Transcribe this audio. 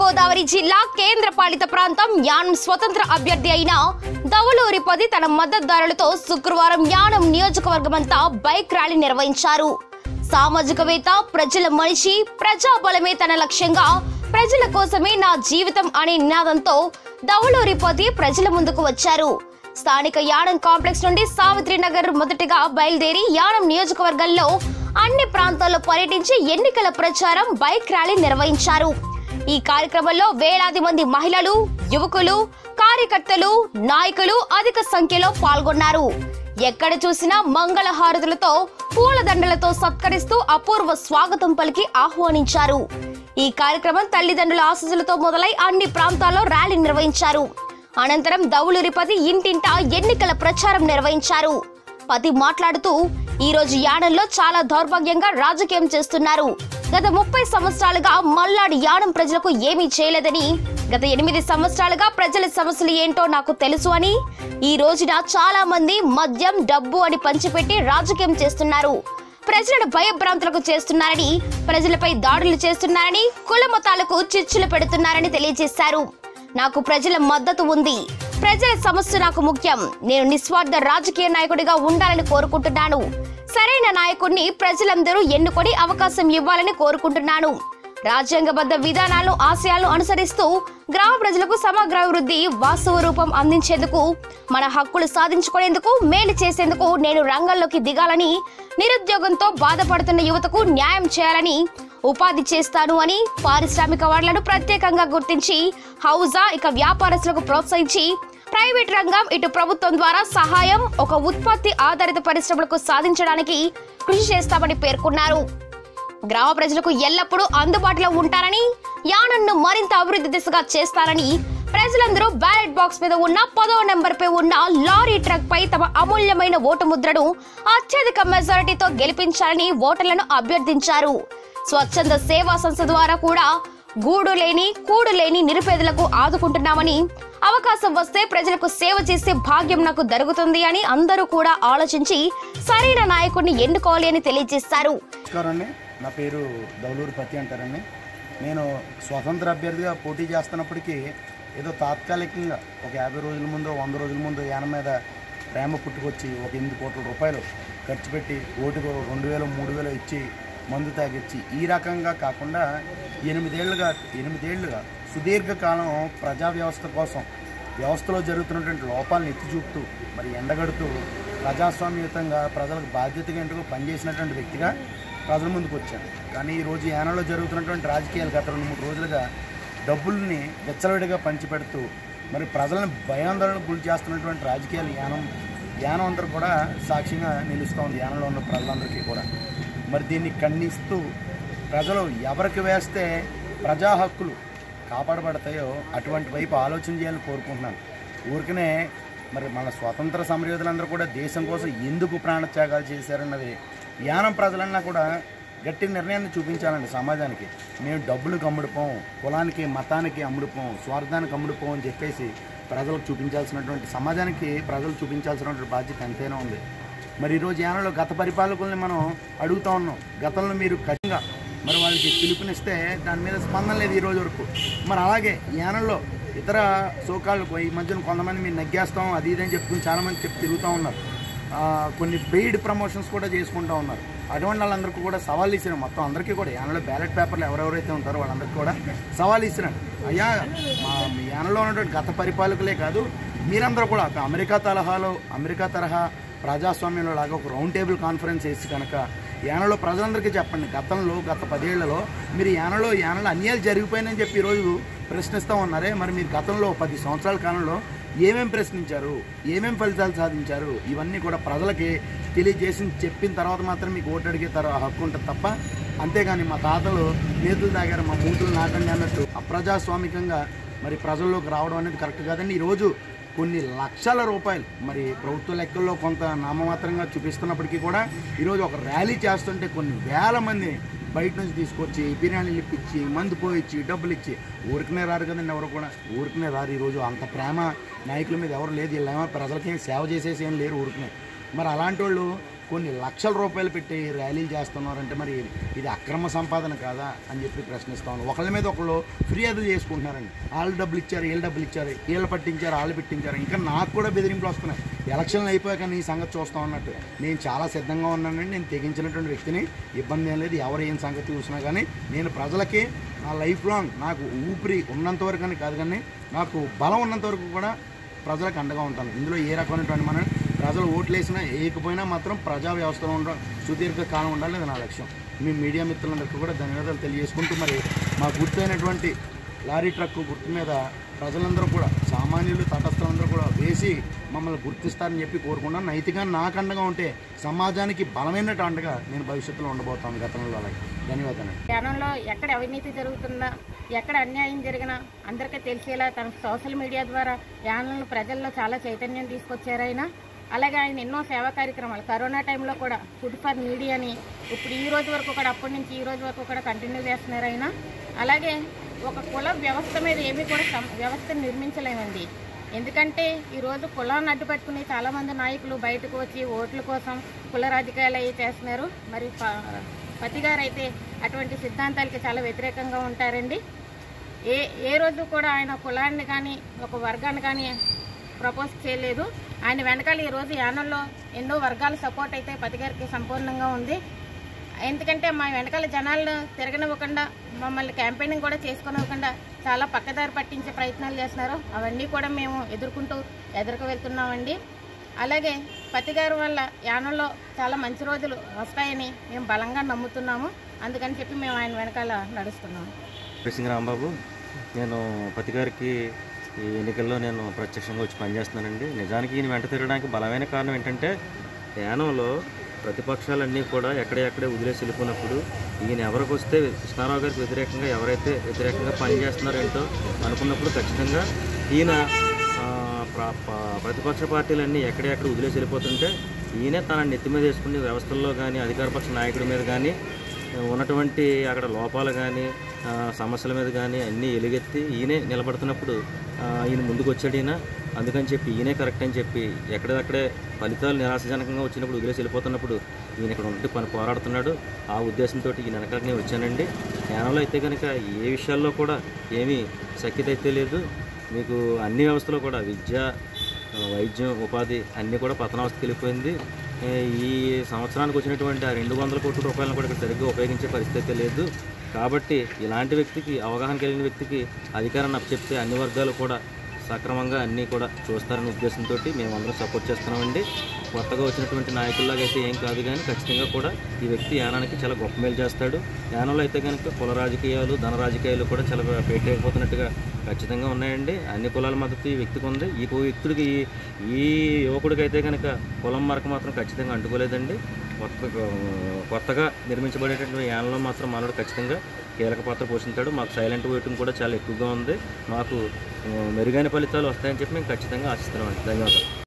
తూర్పుగోదావరి జిల్లా కేంద్రపాలిత ప్రాంతం యానం స్వతంత్ర అభ్యర్థి అయిన దవలూరిపది తన మద్దతుదారులతో శుక్రవారం యానం నియోజకవర్గమంతా బైక్ ర్యాలీ నిర్వహించారు సామాజికవేత్త ప్రజల మనిషి ప్రజాబలమే తన లక్ష్యంగా ప్రజల కోసమే నా జీవితం అనే నినాదంతో దవలూరిపతి ప్రజల ముందుకు వచ్చారు స్థానిక యానం కాంప్లెక్స్ నుండి సావిత్రి నగర్ మొదటిగా బయలుదేరి యానం నియోజకవర్గంలో అన్ని ప్రాంతాల్లో పర్యటించి ఎన్నికల ప్రచారం బైక్ ర్యాలీ నిర్వహించారు ఈ కార్యక్రమంలో వేలాది మంది మహిళలు యువకులు కార్యకర్తలు నాయకులు అధిక సంఖ్యలో పాల్గొన్నారు ఎక్కడ చూసినా మంగళ హారతులతో పూలదండలతో సత్కరిస్తూ అపూర్వ స్వాగతం పలికి ఆహ్వానించారు ఈ కార్యక్రమం తల్లిదండ్రుల ఆశీస్సులతో మొదలై అన్ని ప్రాంతాల్లో ర్యాలీ నిర్వహించారు అనంతరం దౌలూరిపతి ఇంటింటా ఎన్నికల ప్రచారం నిర్వహించారు పతి మాట్లాడుతూ ఈ రోజు యానంలో చాలా దౌర్భాగ్యంగా రాజకీయం చేస్తున్నారు గత ముప్పై సంవత్సరాలుగా మల్లాడి యానం ప్రజలకు ఏమీ చేయలేదని గత ఎనిమిది సంవత్సరాలుగా ప్రజల సమస్యలు ఏంటో నాకు తెలుసు అని ఈ రోజున చాలా మంది మద్యం డబ్బు అని పంచిపెట్టి రాజకీయం చేస్తున్నారు ప్రజలను భయభ్రాంతులకు చేస్తున్నారని ప్రజలపై దాడులు చేస్తున్నారని కుల మతాలకు చిచ్చులు పెడుతున్నారని తెలియజేశారు నాకు ప్రజల మద్దతు ఉంది ప్రజల సమస్య నాకు ముఖ్యం నేను నిస్వార్థ రాజకీయ నాయకుడిగా ఉండాలని కోరుకుంటున్నాను సరైన నాయకుడిని ప్రజలందరూ ఎన్నుకొని అవకాశం ఇవ్వాలని కోరుకుంటున్నాను రాజ్యాంగబద్ధ విధానాలు ఆశయాలను అనుసరిస్తూ గ్రామ ప్రజలకు సమగ్ర అభివృద్ధి వాస్తవ రూపం అందించేందుకు మన హక్కులు సాధించుకునేందుకు మేలు చేసేందుకు నేను రంగంలోకి దిగాలని నిరుద్యోగంతో బాధపడుతున్న యువతకు న్యాయం చేయాలని ఉపాధి చేస్తాను అని పారిశ్రామిక వాళ్లను ప్రత్యేకంగా గుర్తించి హౌజా ఇక వ్యాపారస్తులకు ప్రోత్సహించి ప్రైవేట్ రంగం ఇటు ప్రభుత్వం ద్వారా సహాయం ఒక ఉత్పత్తి ఆధారిత పరిశ్రమలకు సాధించడానికి కృషి చేస్తామని పేర్కొన్నారు గ్రామ ప్రజలకు ఎల్లప్పుడూ అందుబాటులో ఉంటారని యానన్ను మరింత అభివృద్ధి దిశగా చేస్తారని ప్రజలందరూ బ్యాలెట్ బాక్స్ మీద ఉన్న పదో నెంబర్ పై ఉన్న లారీ ట్రక్ పై తమ అమూల్యమైన ఓటు ముద్రను అత్యధిక మెజారిటీతో గెలిపించాలని ఓటర్లను అభ్యర్థించారు స్వచ్ఛంద సేవా సంస్థ ద్వారా కూడా గూడు లేని కూడు లేని నిరుపేదలకు ఆదుకుంటున్నామని అవకాశం వస్తే ప్రజలకు సేవ చేసే భాగ్యం నాకు దొరుకుతుంది అని అందరూ కూడా ఆలోచించి సరైన నాయకుడిని ఎన్నుకోవాలి అని తెలియజేశారు నమస్కారం అండి నా పేరు దౌలూరు పతి అంటారండి నేను స్వతంత్ర అభ్యర్థిగా పోటీ చేస్తున్నప్పటికీ ఏదో తాత్కాలికంగా ఒక యాభై రోజుల ముందు వంద రోజుల ముందు యాన మీద ప్రేమ పుట్టుకొచ్చి ఒక ఎనిమిది కోట్ల రూపాయలు ఖర్చు పెట్టి ఓటుకు రెండు వేలు మూడు వేలు ఇచ్చి మందు తాగిచ్చి ఈ రకంగా కాకుండా ఎనిమిదేళ్లుగా ఎనిమిదేళ్లుగా సుదీర్ఘకాలం ప్రజా వ్యవస్థ కోసం వ్యవస్థలో జరుగుతున్నటువంటి లోపాలను ఎత్తి చూపుతూ మరి ఎండగడుతూ ప్రజాస్వామ్యయుతంగా ప్రజలకు బాధ్యతగా ఇంటూ పనిచేసినటువంటి వ్యక్తిగా ప్రజల ముందుకు వచ్చాను కానీ ఈ రోజు యానంలో జరుగుతున్నటువంటి రాజకీయాలు గత రెండు మూడు రోజులుగా డబ్బుల్ని విచ్చలవిడిగా పంచిపెడుతూ మరి ప్రజలను భయాందోళనకు గురి చేస్తున్నటువంటి రాజకీయాలు యానం యానం అందరూ కూడా సాక్షిగా నిలుస్తూ ఉంది యానంలో ఉన్న ప్రజలందరికీ కూడా మరి దీన్ని ఖండిస్తూ ప్రజలు ఎవరికి వేస్తే ప్రజా హక్కులు కాపాడబడతాయో అటువంటి వైపు ఆలోచన చేయాలని కోరుకుంటున్నాను ఊరికనే మరి మన స్వతంత్ర సమరయోధులందరూ కూడా దేశం కోసం ఎందుకు ప్రాణత్యాగాలు చేశారన్నది యానం ప్రజలన్నా కూడా గట్టి నిర్ణయాన్ని చూపించాలండి సమాజానికి మేము డబ్బులకు అమ్ముడుపోం కులానికి మతానికి అమ్ముడుపోం స్వార్థానికి అమ్ముడుపోం అని చెప్పేసి ప్రజలకు చూపించాల్సినటువంటి సమాజానికి ప్రజలు చూపించాల్సినటువంటి బాధ్యత ఎంతైనా ఉంది మరి ఈరోజు యానంలో గత పరిపాలకుల్ని మనం అడుగుతా ఉన్నాం గతంలో మీరు ఖచ్చితంగా మరి వాళ్ళకి పిలుపునిస్తే దాని మీద స్పందన లేదు ఈ రోజు వరకు మరి అలాగే యానంలో ఇతర సోకాళ్ళు ఈ మధ్యన కొంతమంది మీరు నగ్గేస్తాం అది ఇది అని చెప్పుకుని చాలామంది చెప్పి తిరుగుతూ ఉన్నారు ఆ, కొన్ని పెయిడ్ ప్రమోషన్స్ కూడా చేసుకుంటూ ఉన్నారు అటువంటి వాళ్ళందరికీ కూడా సవాల్ ఇచ్చిన మొత్తం అందరికీ కూడా యానలో బ్యాలెట్ పేపర్లు ఎవరెవరైతే ఉంటారో వాళ్ళందరికీ కూడా సవాల్ ఇచ్చినాడు అయ్యా మా మీ యానలో ఉన్నటువంటి గత పరిపాలకులే కాదు మీరందరూ కూడా ఒక అమెరికా తరహాలో అమెరికా తరహా ప్రజాస్వామ్యంలో లాగా ఒక రౌండ్ టేబుల్ కాన్ఫరెన్స్ వేసి కనుక యానలో ప్రజలందరికీ చెప్పండి గతంలో గత పదేళ్లలో మీరు యానలో యానలో అన్యాయాలు జరిగిపోయినాయని చెప్పి ఈరోజు ప్రశ్నిస్తూ ఉన్నారే మరి మీరు గతంలో పది సంవత్సరాల కాలంలో ఏమేం ప్రశ్నించారు ఏమేం ఫలితాలు సాధించారు ఇవన్నీ కూడా ప్రజలకి తెలియజేసి చెప్పిన తర్వాత మాత్రం మీకు ఓటు అడిగే తర్వాత హక్కు ఉంటుంది తప్ప అంతేగాని మా తాతలు నేతులు తాగారు మా మూతులు నాటండి అన్నట్టు అప్రజాస్వామికంగా మరి ప్రజల్లోకి రావడం అనేది కరెక్ట్ కాదండి ఈరోజు కొన్ని లక్షల రూపాయలు మరి ప్రభుత్వ లెక్కల్లో కొంత నామమాత్రంగా చూపిస్తున్నప్పటికీ కూడా ఈరోజు ఒక ర్యాలీ చేస్తుంటే కొన్ని వేల మంది బయట నుంచి తీసుకొచ్చి బిర్యానీలు ఇప్పించి మందు పోయిచ్చి డబ్బులు ఇచ్చి ఊరికనే రారు కదండి ఎవరు కూడా ఊరికనే రారు ఈరోజు అంత ప్రేమ నాయకుల మీద ఎవరు లేదు వీళ్ళేమో ప్రజలకి సేవ చేసేసి ఏం లేరు ఊరికనే మరి అలాంటి వాళ్ళు కొన్ని లక్షల రూపాయలు పెట్టి ర్యాలీలు చేస్తున్నారంటే మరి ఇది అక్రమ సంపాదన కాదా అని చెప్పి ప్రశ్నిస్తాను ఒకళ్ళ మీద ఒకళ్ళు ఫిర్యాదు చేసుకుంటున్నారండి వాళ్ళు డబ్బులు ఇచ్చారు వీళ్ళు డబ్బులు ఇచ్చారు వీళ్ళు పట్టించారు వాళ్ళు పెట్టించారు ఇంకా నాకు కూడా బెదిరింపులు వస్తున్నాయి ఎలక్షన్లు అయిపోయాక నీ సంగతి చూస్తాం అన్నట్టు నేను చాలా సిద్ధంగా ఉన్నానండి నేను తెగించినటువంటి వ్యక్తిని ఇబ్బంది ఏం లేదు ఎవరు ఏం సంగతి చూసినా కానీ నేను ప్రజలకి నా లైఫ్ లాంగ్ నాకు ఊపిరి ఉన్నంత వరకు అని కాదు కానీ నాకు బలం ఉన్నంత వరకు కూడా ప్రజలకు అండగా ఉంటాను ఇందులో ఏ రకమైనటువంటి మనం ప్రజలు ఓట్లు వేసినా వేయకపోయినా మాత్రం ప్రజా వ్యవస్థలో ఉండ సుదీర్ఘ కాలం ఉండాలి అది నా లక్ష్యం మీ మీడియా మిత్రులందరికీ కూడా ధన్యవాదాలు తెలియజేసుకుంటూ మరి మా గుర్తైనటువంటి లారీ ట్రక్ గుర్తు మీద ప్రజలందరూ కూడా సామాన్యులు తటస్థులందరూ కూడా వేసి మమ్మల్ని గుర్తిస్తారని చెప్పి కోరుకున్నాను నైతికంగా నాకు అండగా ఉంటే సమాజానికి బలమైన అండగా నేను భవిష్యత్తులో ఉండబోతాను గతంలో అలాగే ధన్యవాదాలు ధ్యానంలో ఎక్కడ అవినీతి జరుగుతుందా ఎక్కడ అన్యాయం జరిగినా అందరికీ తెలిసేలా తన సోషల్ మీడియా ద్వారా యానంలో ప్రజల్లో చాలా చైతన్యం తీసుకొచ్చారు ఆయన అలాగే ఆయన ఎన్నో సేవా కార్యక్రమాలు కరోనా టైంలో కూడా ఫుడ్ ఫర్ మీడియాని ఇప్పుడు ఈ రోజు వరకు కూడా అప్పటి నుంచి ఈ రోజు వరకు కూడా కంటిన్యూ చేస్తున్నారు ఆయన అలాగే ఒక కుల వ్యవస్థ మీద ఏమీ కూడా సం- వ్యవస్థను నిర్మించలేమండి ఎందుకంటే ఈరోజు కులాన్ని అడ్డుపెట్టుకుని చాలామంది నాయకులు బయటకు వచ్చి ఓట్ల కోసం కుల రాజకీయాలు అవి చేస్తున్నారు మరి ప- పతి గారు అయితే అటువంటి సిద్ధాంతాలకి చాలా వ్యతిరేకంగా ఉంటారండి ఏ ఏ రోజు కూడా ఆయన కులాన్ని కానీ ఒక వర్గాన్ని కానీ ప్రపోజ్ చేయలేదు ఆయన వెనకాల ఈ రోజు యానంలో ఎన్నో వర్గాల సపోర్ట్ అయితే పతి గారికి సంపూర్ణంగా ఉంది ఎందుకంటే మా వెనకాల జనాలను తిరగనివ్వకుండా మమ్మల్ని క్యాంపెయినింగ్ కూడా చేసుకోనివ్వకుండా చాలా పక్కదారి పట్టించే ప్రయత్నాలు చేస్తున్నారు అవన్నీ కూడా మేము ఎదుర్కొంటూ ఎదురుకు వెళ్తున్నామండి అలాగే పతి గారి వల్ల యానంలో చాలా మంచి రోజులు వస్తాయని మేము బలంగా నమ్ముతున్నాము అందుకని చెప్పి మేము ఆయన వెనకాల నడుస్తున్నాము సింగ్ రాంబాబు నేను పతి గారికి ఈ ఎన్నికల్లో నేను ప్రత్యక్షంగా వచ్చి పనిచేస్తున్నానండి నిజానికి ఈయన వెంట తిరగడానికి బలమైన కారణం ఏంటంటే యానంలో ప్రతిపక్షాలన్నీ కూడా ఎక్కడెక్కడే వదిలేసి వెళ్ళిపోయినప్పుడు ఈయన ఎవరికి వస్తే కృష్ణారావు గారికి వ్యతిరేకంగా ఎవరైతే వ్యతిరేకంగా పనిచేస్తున్నారో ఏంటో అనుకున్నప్పుడు ఖచ్చితంగా ఈయన ఆ, ప్ర- ప- ప్రతిపక్ష పార్టీలన్నీ ఎక్కడెక్కడ వదిలేసి వెళ్ళిపోతుంటే ఈయనే తన నెత్తి మీద వేసుకుని వ్యవస్థల్లో కానీ అధికారపక్ష నాయకుడి మీద కానీ ఉన్నటువంటి అక్కడ లోపాలు కానీ సమస్యల మీద కానీ అన్నీ ఎలుగెత్తి ఈయనే నిలబడుతున్నప్పుడు ఆ, ఈయన ముందుకు వచ్చాడు ఈయన అందుకని చెప్పి ఈయనే కరెక్ట్ అని చెప్పి ఎక్కడెక్కడే ఫలితాలు నిరాశజనకంగా వచ్చినప్పుడు వదిలేసి వెళ్ళిపోతున్నప్పుడు ఈయన ఇక్కడ ఉండి పని పోరాడుతున్నాడు ఆ ఉద్దేశంతో ఈయన వెనకాల నేను వచ్చానండి జ్ఞానంలో అయితే కనుక ఏ విషయాల్లో కూడా ఏమీ సఖ్యత అయితే లేదు మీకు అన్ని వ్యవస్థలో కూడా విద్య ఆ, వైద్యం ఉపాధి అన్నీ కూడా పతనావస్థకి వెళ్ళిపోయింది ఏ, ఈ సంవత్సరానికి వచ్చినటువంటి ఆ రెండు వందల కోట్ల రూపాయలను కూడా ఇక్కడ సరిగ్గా ఉపయోగించే పరిస్థితి అయితే లేదు కాబట్టి ఇలాంటి వ్యక్తికి అవగాహన కలిగిన వ్యక్తికి అధికారాన్ని అప్పచెప్తే అన్ని వర్గాలు కూడా సక్రమంగా అన్నీ కూడా చూస్తారనే ఉద్దేశంతో మేము అందరం సపోర్ట్ చేస్తున్నామండి కొత్తగా వచ్చినటువంటి నాయకుల్లాగా అయితే ఏం కాదు కానీ ఖచ్చితంగా కూడా ఈ వ్యక్తి యానానికి చాలా గొప్ప మేలు చేస్తాడు యానంలో అయితే కనుక కుల రాజకీయాలు ధన రాజకీయాలు కూడా చాలా పెట్టేయకపోతున్నట్టుగా ఖచ్చితంగా ఉన్నాయండి అన్ని కులాల మద్దతు ఈ వ్యక్తికి ఉంది ఈ కో- వ్యక్తుడికి ఈ- ఈ యువకుడికి అయితే కనుక కులం మరక మాత్రం ఖచ్చితంగా అంటుకోలేదండి కొత్త కొత్తగా నిర్మించబడేటటువంటి యానంలో మాత్రం మనోడు ఖచ్చితంగా కీలక పాత్ర పోషించాడు మాకు సైలెంట్ ఓటింగ్ కూడా చాలా ఎక్కువగా ఉంది మాకు ఆ, మెరుగైన ఫలితాలు వస్తాయని చెప్పి మేము ఖచ్చితంగా ఆశిస్తున్నామండి ధన్యవాదాలు